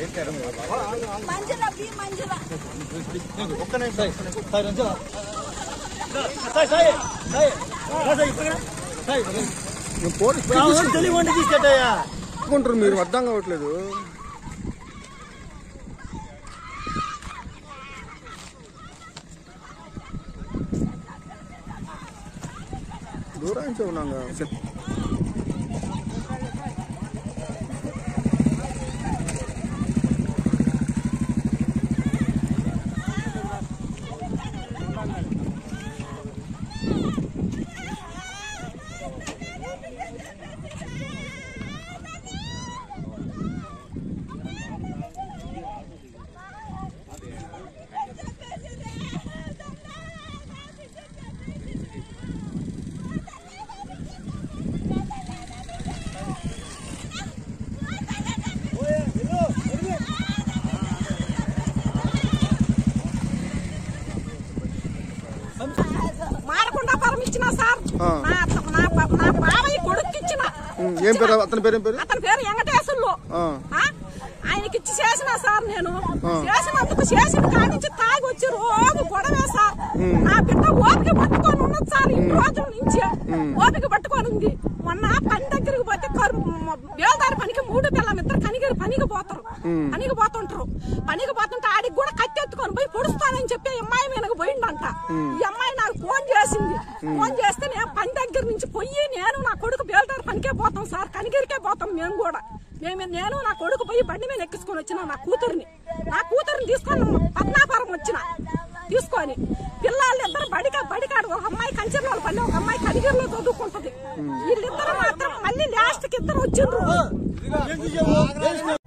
మంజుల B మంజుల ఒక్క నిమిషం సాయి రంజా సాయి సాయి సాయి రా సాయి ఇక్కడ సాయి పోలీస్ తెలియకుండా తీసుకెట్టయ్యా తీసుకుంటారు మీరు అర్థం కావట్లేదు దూరాంచి ఉన్నాగా మారకుండా పరం ఇచ్చిన సార్ ఆ. నా నా నా బాబాయ్ కొడుకు ఇచ్చిన ఉమ్, ఏం పేరు అతని పేరు ఏం పేరు అతని పేరు వెంకటేశ్వర్లు ఆ. ఆ? ఆయనకి ఇచ్చి చేసిన సార్ నేను ఆ. చేసినందుకు చేసిన కాడి నుంచి తాగి వచ్చి రోజు గొడవే సార్ నా బిడ్డ ఓపిక పట్టుకొని ఉన్నది సార్ ఇన్ని రోజుల నుంచి ఓపిక పట్టుకొని ఉంది మొన్న పని దగ్గరికి పోతే కరు వేలదారి పనికి మూడు పిల్లలు ఇద్దరు కనిగిరి పనికి పోతారు పనికి పోతుంటారు పనికి పోతుంటే ఆడికి కూడా కత్తి ఎత్తుకొని పోయి పొడుస్తానని చెప్పి ఈ అమ్మాయి మీనకు పోయిండంట ఈ అమ్మాయి నాకు ఫోన్ చేసింది ఫోన్ చేస్తే నేను పని దగ్గర నుంచి పోయి నేను నా కొడుకు బేల్దారి పనికే పోతాం సార్ కనిగిరికే పోతాం మేము కూడా మేము నేను నా కొడుకు పోయి బండి మీద ఎక్కించుకొని వచ్చిన నా కూతుర్ని నా కూతుర్ని తీసుకొని పద్నాపురం వచ్చిన తీసుకొని పిల్లలు ఇద్దరు బడిక బడికాడు ఒక అమ్మాయి కంచెర్లో పని ఒక అమ్మాయి కనిగిరిలో చదువుకుంటది వీళ్ళిద్దరు మాత్రం మళ్ళీ లాస్ట్ కి ఇద్దరు వచ్చిండ్రు